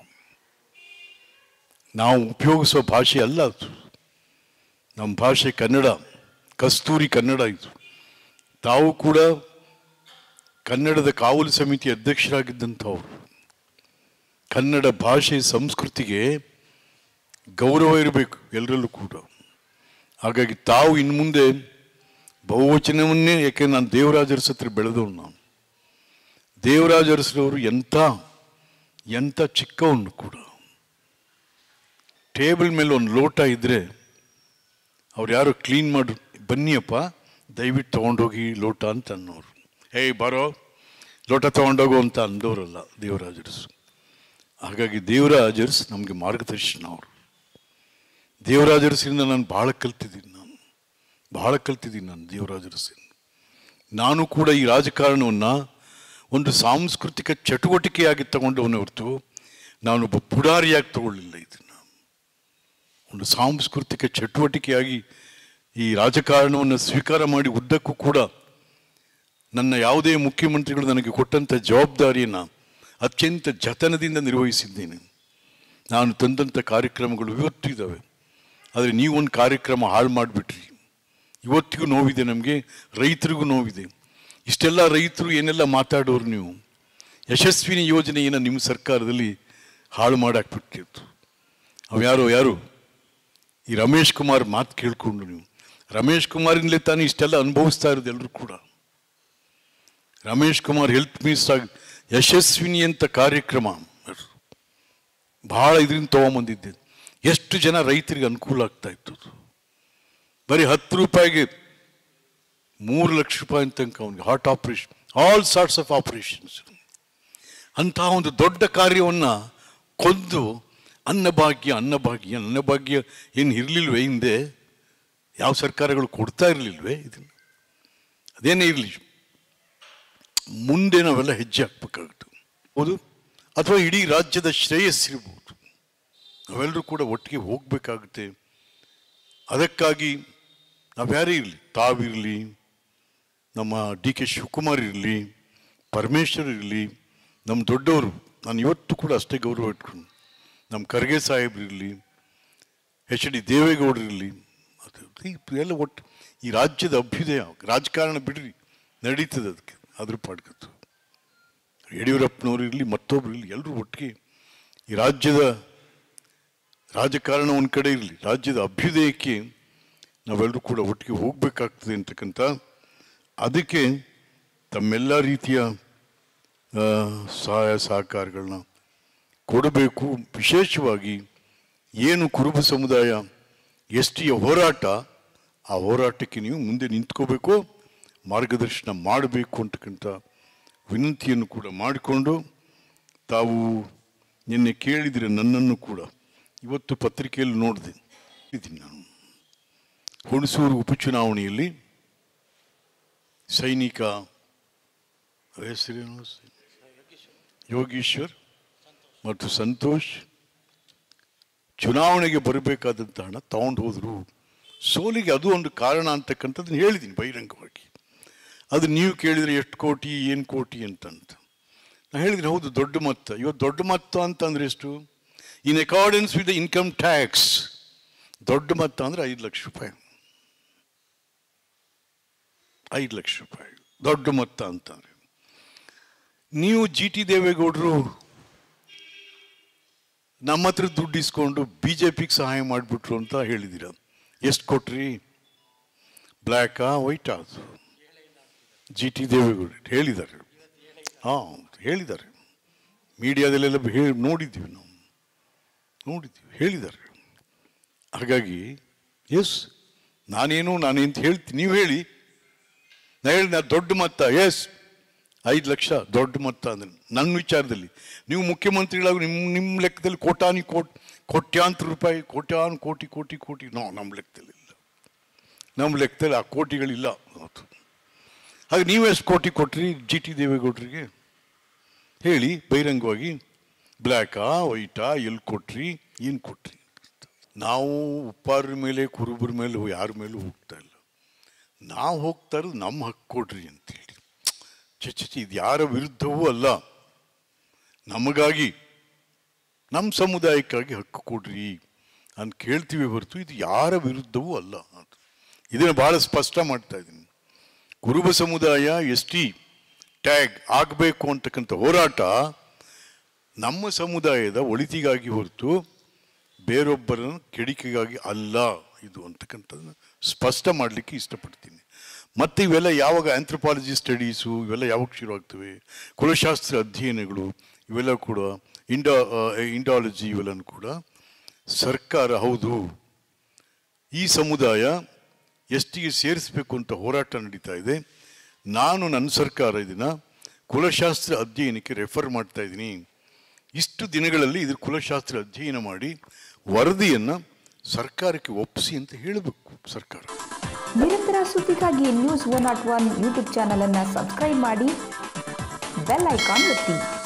ನಾವು ಉಪಯೋಗಿಸುವ ಭಾಷೆ ಅಲ್ಲ ಅದು ನಮ್ಮ ಭಾಷೆ ಕನ್ನಡ ಕಸ್ತೂರಿ ಕನ್ನಡ ಇದು ತಾವು ಕೂಡ ಕನ್ನಡದ ಕಾವಲು ಸಮಿತಿ ಅಧ್ಯಕ್ಷರಾಗಿದ್ದಂಥವ್ರು ಕನ್ನಡ ಭಾಷೆ ಸಂಸ್ಕೃತಿಗೆ ಗೌರವ ಇರಬೇಕು ಎಲ್ಲರಲ್ಲೂ ಕೂಡ ಹಾಗಾಗಿ ತಾವು ಇನ್ನು ಮುಂದೆ ಬಹುವಚನವನ್ನೇ ಯಾಕೆ ನಾನು ದೇವರಾಜ ಅರಸ್ ಹತ್ರ ಬೆಳೆದವನು ನಾನು ದೇವರಾಜ ಅರಸರವರು ಎಂಥ ಎಂಥ ಚಿಕ್ಕವನು ಕೂಡ ಟೇಬಲ್ ಮೇಲೆ ಒಂದು ಲೋಟ ಇದ್ದರೆ ಅವ್ರು ಯಾರು ಕ್ಲೀನ್ ಮಾಡಿ ಬನ್ನಿಯಪ್ಪ ದಯವಿಟ್ಟು ತೊಗೊಂಡೋಗಿ ಲೋಟ ಅಂತ ಅನ್ನೋರು ಏಯ್ ಬರೋ ಲೋಟ ತೊಗೊಂಡೋಗು ಅಂತ ಅಂದವರಲ್ಲ ದೇವರಾಜರ್ಸ್ ಹಾಗಾಗಿ ದೇವರಾಜರ್ಸ್ ನಮಗೆ ಮಾರ್ಗದರ್ಶನ ಅವರು ದೇವರಾಜರಸಿಂದ ನಾನು ಬಹಳ ಕಲ್ತಿದ್ದೀನಿ ನಾನು ಬಹಳ ಕಲ್ತಿದ್ದೀನಿ ನಾನು ದೇವರಾಜರಸಿಂದ ನಾನು ಕೂಡ ಈ ರಾಜಕಾರಣವನ್ನು ಒಂದು ಸಾಂಸ್ಕೃತಿಕ ಚಟುವಟಿಕೆಯಾಗಿ ತಗೊಂಡವನೇ ಹೊರತು ನಾನೊಬ್ಬ ಪುಡಾರಿಯಾಗಿ ತಗೊಳ್ಳಿಲ್ಲ ಇದನ್ನು ಒಂದು ಸಾಂಸ್ಕೃತಿಕ ಚಟುವಟಿಕೆಯಾಗಿ ಈ ರಾಜಕಾರಣವನ್ನು ಸ್ವೀಕಾರ ಮಾಡಿ ಉದ್ದಕ್ಕೂ ಕೂಡ ನನ್ನ ಯಾವುದೇ ಮುಖ್ಯಮಂತ್ರಿಗಳು ನನಗೆ ಕೊಟ್ಟಂಥ ಜವಾಬ್ದಾರಿಯನ್ನು ಅತ್ಯಂತ ಜತನದಿಂದ ನಿರ್ವಹಿಸಿದ್ದೇನೆ ನಾನು ತಂದಂಥ ಕಾರ್ಯಕ್ರಮಗಳು ಇವತ್ತು ಇದ್ದಾವೆ ಆದರೆ ನೀವೊಂದು ಕಾರ್ಯಕ್ರಮ ಹಾಳು ಮಾಡಿಬಿಟ್ರಿ ಇವತ್ತಿಗೂ ನೋವಿದೆ ನಮಗೆ ರೈತರಿಗೂ ನೋವಿದೆ ಇಷ್ಟೆಲ್ಲ ರೈತರು ಏನೆಲ್ಲ ಮಾತಾಡೋರು ನೀವು ಯಶಸ್ವಿನಿ ಯೋಜನೆಯನ್ನು ನಿಮ್ಮ ಸರ್ಕಾರದಲ್ಲಿ ಹಾಳು ಮಾಡಾಕ್ಬಿಟ್ಟಿತ್ತು ಅವು ಯಾರು ಯಾರು ಈ ರಮೇಶ್ ಕುಮಾರ್ ಮಾತು ಕೇಳಿಕೊಂಡು ನೀವು ರಮೇಶ್ ಕುಮಾರಿಂದಲೇ ತಾನೇ ಇಷ್ಟೆಲ್ಲ ಅನುಭವಿಸ್ತಾ ಇರೋದು ಎಲ್ಲರೂ ಕೂಡ ರಮೇಶ್ ಕುಮಾರ್ ಹೆಲ್ತ್ ಮಿನಿಸ್ಟರ್ ಆಗಿ ಯಶಸ್ವಿನಿ ಅಂತ ಕಾರ್ಯಕ್ರಮ ಬಹಳ ಇದರಿಂದ ತಗೊಂಬಂದಿದ್ದೆ ಎಷ್ಟು ಜನ ರೈತರಿಗೆ ಅನುಕೂಲ ಆಗ್ತಾ ಇತ್ತು ಅದು. ಬರೀ ಹತ್ತು ರೂಪಾಯಿಗೆ ಮೂರು ಲಕ್ಷ ರೂಪಾಯಿ ತನಕ ಅವನಿಗೆ heart operation all sorts of operations ಅಂತಹ ಒಂದು ದೊಡ್ಡ ಕಾರ್ಯವನ್ನು ಕೊಂದು ಅನ್ನಭಾಗ್ಯ ಅನ್ನಭಾಗ್ಯ ಅನ್ನಭಾಗ್ಯ ಏನು ಇರಲಿಲ್ವೇ ಹಿಂದೆ ಯಾವ ಸರ್ಕಾರಗಳು ಕೊಡ್ತಾ ಇರಲಿಲ್ವೇ ಇದನ್ನು ಅದೇನೇ ಇರಲಿ ಮುಂದೆ ನಾವೆಲ್ಲ ಹೆಜ್ಜೆ ಹಾಕ್ಬೇಕಾಗುತ್ತೆ ಹೌದು ಅಥವಾ ಇಡೀ ರಾಜ್ಯದ ಶ್ರೇಯಸ್ಸಿರ್ಬೋದು ನಾವೆಲ್ಲರೂ ಕೂಡ ಒಟ್ಟಿಗೆ ಹೋಗಬೇಕಾಗುತ್ತೆ ಅದಕ್ಕಾಗಿ ನಾವ್ಯಾರೇ ಇರಲಿ ತಾವಿರಲಿ ನಮ್ಮ ಡಿ ಕೆ ಶಿವಕುಮಾರ್ ಇರಲಿ ಪರಮೇಶ್ವರ್ ಇರಲಿ ನಮ್ಮ ದೊಡ್ಡವರು ನಾನು ಇವತ್ತು ಕೂಡ ಅಷ್ಟೇ ಗೌರವ ಇಟ್ಕೊಂಡು ನಮ್ಮ ಖರ್ಗೆ ಸಾಹೇಬ್ರು ಇರಲಿ ಎಚ್ ಡಿ ದೇವೇಗೌಡರು ಇರಲಿ ಅದು ಈ ಎಲ್ಲ ಒಟ್ಟು ಈ ರಾಜ್ಯದ ಅಭ್ಯುದಯ ರಾಜಕಾರಣ ಬಿಡ್ರಿ ನಡೀತದೆ ಅದಕ್ಕೆ ಅದ್ರ ಪಾಡ್ಕತ್ತು ಯಡಿಯೂರಪ್ಪನವರು ಇರಲಿ ಮತ್ತೊಬ್ರು ಇರಲಿ ಎಲ್ಲರೂ ಒಟ್ಟಿಗೆ ಈ ರಾಜ್ಯದ ರಾಜಕಾರಣ ಒಂದು ಕಡೆ ಇರಲಿ ರಾಜ್ಯದ ಅಭ್ಯುದಯಕ್ಕೆ ನಾವೆಲ್ಲರೂ ಕೂಡ ಒಟ್ಟಿಗೆ ಹೋಗಬೇಕಾಗ್ತದೆ ಅಂತಕ್ಕಂಥ ಅದಕ್ಕೆ ತಮ್ಮೆಲ್ಲ ರೀತಿಯ ಆ, ಸಹಾಯ ಸಹಕಾರಗಳನ್ನ ಕೊಡಬೇಕು ವಿಶೇಷವಾಗಿ ಏನು ಕುರುಬ ಸಮುದಾಯ ಎಸ್ ಟಿಯ ಹೋರಾಟ ಆ ಹೋರಾಟಕ್ಕೆ ನೀವು ಮುಂದೆ ನಿಂತ್ಕೋಬೇಕು ಮಾರ್ಗದರ್ಶನ ಮಾಡಬೇಕು ಅಂತಕ್ಕಂಥ ವಿನಂತಿಯನ್ನು ಕೂಡ ಮಾಡಿಕೊಂಡು ತಾವು ನಿನ್ನೆ ಕೇಳಿದರೆ ನನ್ನನ್ನು ಕೂಡ ಇವತ್ತು ಪತ್ರಿಕೆಯಲ್ಲಿ ನೋಡಿದೆ ಇದ್ದೀನಿ ನಾನು ಹುಣಸೂರು ಉಪಚುನಾವಣೆಯಲ್ಲಿ ಸೈನಿಕ ಅವ್ರ ಹೆಸರೇನು ಯೋಗೀಶ್ವರ್ ಮತ್ತು ಸಂತೋಷ್ ಚುನಾವಣೆಗೆ ಬರಬೇಕಾದಂಥ ಹಣ ತಗೊಂಡು ಹೋದರು ಸೋಲಿಗೆ ಅದು ಒಂದು ಕಾರಣ ಅಂತಕ್ಕಂಥದ್ದನ್ನು ಹೇಳಿದ್ದೀನಿ ಬಹಿರಂಗವಾಗಿ ಅದು ನೀವು ಕೇಳಿದರೆ ಎಷ್ಟು ಕೋಟಿ ಏನು ಕೋಟಿ ಅಂತಂತ ನಾನು ಹೇಳಿದ್ರೆ ಹೌದು ದೊಡ್ಡ ಮೊತ್ತ ಇವತ್ತು ದೊಡ್ಡ ಮೊತ್ತ ಅಂತಂದ್ರೆ ಎಷ್ಟು in accordance with the income tax ದೊಡ್ಡ ಮೊತ್ತ ಅಂದರೆ ಐದು ಲಕ್ಷ ರೂಪಾಯಿ ಐದು ಲಕ್ಷ ರೂಪಾಯಿ ದೊಡ್ಡ ಮೊತ್ತ ಅಂತಂದ್ರೆ ನೀವು ಜಿ ಟಿ ದೇವೇಗೌಡರು ನಮ್ಮ ಹತ್ರ ದುಡ್ಡು ಇಸ್ಕೊಂಡು ಬಿ ಜೆ ಪಿಗೆ ಸಹಾಯ ಮಾಡಿಬಿಟ್ರು ಅಂತ ಹೇಳಿದ್ದೀರ ಎಷ್ಟು ಕೊಟ್ರಿ ಬ್ಲ್ಯಾಕಾ ವೈಟಾ ಅದು ಜಿ ಟಿ ದೇವೇಗೌಡ ಹೇಳಿದ್ದಾರೆ ಹಾಂ ಹೇಳಿದ್ದಾರೆ ಮೀಡಿಯಾದಲ್ಲೆಲ್ಲ ಹೇಳಿ ನೋಡಿದ್ದೀವಿ ನಾವು ನೋಡಿದ್ದೀವಿ ಹೇಳಿದ್ದಾರೆ ಹಾಗಾಗಿ ಎಸ್ ನಾನೇನು ನಾನೇಂತ ಹೇಳ್ತೀನಿ ನೀವು ಹೇಳಿ ನಾ ಹೇಳಿ ನಾ ದೊಡ್ಡ ಮೊತ್ತ ಎಸ್ ಐದು ಲಕ್ಷ ದೊಡ್ಡ ಮೊತ್ತ ಅಂದ್ರೆ ನನ್ನ ವಿಚಾರದಲ್ಲಿ ನೀವು ಮುಖ್ಯಮಂತ್ರಿಗಳಾಗಿ ನಿಮ್ಮ ನಿಮ್ಮ ಲೆಕ್ಕದಲ್ಲಿ ಕೋಟಾನಿ ಕೋಟ್ ಕೋಟ್ಯಾಂತರ ರೂಪಾಯಿ ಕೋಟ್ಯಾನು ಕೋಟಿ ಕೋಟಿ ಕೋಟಿ ನೋ ನಮ್ಮ ಲೆಕ್ಕದಲ್ಲಿ ಇಲ್ಲ ನಮ್ಮ ಲೆಕ್ಕದಲ್ಲಿ ಆ ಕೋಟಿಗಳಿಲ್ಲ ಅವತ್ತು ಹಾಗೆ ನೀವು ಎಷ್ಟು ಕೋಟಿ ಕೊಟ್ರಿ ಜಿ ಟಿ ದೇವೇಗೌಡರಿಗೆ ಹೇಳಿ ಬಹಿರಂಗವಾಗಿ ಬ್ಲ್ಯಾಕಾ ವೈಟಾ ಎಲ್ಲಿ ಕೊಟ್ರಿ ಏನು ಕೊಟ್ರಿ ನಾವು ಉಪ್ಪಾರ ಮೇಲೆ ಕುರುಬರ ಮೇಲೆ ಯಾರ ಮೇಲೂ ಹೋಗ್ತಾ ಇಲ್ಲ ನಾವು ಹೋಗ್ತಾ ಇರೋದು ನಮ್ಮ ಹಕ್ಕು ಕೊಡ್ರಿ ಅಂತೇಳಿ ಚಚ್ಚಿ ಇದು ಯಾರ ವಿರುದ್ಧವೂ ಅಲ್ಲ ನಮಗಾಗಿ ನಮ್ಮ ಸಮುದಾಯಕ್ಕಾಗಿ ಹಕ್ಕು ಕೊಡ್ರಿ ಅಂತ ಕೇಳ್ತೀವಿ ಹೊರತು ಇದು ಯಾರ ವಿರುದ್ಧವೂ ಅಲ್ಲ ಅಂತ ಇದನ್ನು ಬಹಳ ಸ್ಪಷ್ಟ ಮಾಡ್ತಾ ಇದ್ದೀನಿ ಕುರುಬ ಸಮುದಾಯ ಎಸ್ ಟಿ ಟ್ಯಾಗ್ ಆಗಬೇಕು ಅಂತಕ್ಕಂಥ ಹೋರಾಟ ನಮ್ಮ ಸಮುದಾಯದ ಒಳಿತಿಗಾಗಿ ಹೊರತು ಬೇರೊಬ್ಬರ ಕೆಡಿಕೆಗಾಗಿ ಅಲ್ಲ ಇದು ಅಂತಕ್ಕಂಥದ್ದನ್ನ ಸ್ಪಷ್ಟ ಮಾಡಲಿಕ್ಕೆ ಇಷ್ಟಪಡ್ತೀನಿ ಮತ್ತು ಇವೆಲ್ಲ ಯಾವಾಗ ಆಂಥ್ರಪಾಲಜಿ ಸ್ಟಡೀಸು ಇವೆಲ್ಲ ಯಾವಾಗ ಶುರು ಆಗ್ತವೆ ಕುಲಶಾಸ್ತ್ರ ಅಧ್ಯಯನಗಳು ಇವೆಲ್ಲ ಕೂಡ ಇಂಡಾ ಇಂಡಾಲಜಿ ಇವೆಲ್ಲನೂ ಕೂಡ ಸರ್ಕಾರ ಹೌದು ಈ ಸಮುದಾಯ ಎಷ್ಟಿಗೆ ಸೇರಿಸಬೇಕು ಅಂತ ಹೋರಾಟ ನಡೀತಾ ಇದೆ ನಾನು ನನ್ನ ಸರ್ಕಾರ ಇದನ್ನ ಕುಲಶಾಸ್ತ್ರ ಅಧ್ಯಯನಕ್ಕೆ ರೆಫರ್ ಮಾಡ್ತಾ ಇದ್ದೀನಿ ಇಷ್ಟು ದಿನಗಳಲ್ಲಿ ಇದ್ರ ಕುಲಶಾಸ್ತ್ರ ಅಧ್ಯಯನ ಮಾಡಿ ವರದಿಯನ್ನು ಸರ್ಕಾರಕ್ಕೆ ಒಪ್ಪಿಸಿ ಅಂತ ಹೇಳಬೇಕು ಸರ್ಕಾರ ನಿರಂತರ ಸುದ್ದಿಗಾಗಿ news one not one YouTube channel ಅನ್ನು ಸಬ್ಸ್ಕ್ರೈಬ್ ಮಾಡಿ ಬೆಲ್ ಐಕಾನ್ ಒತ್ತಿ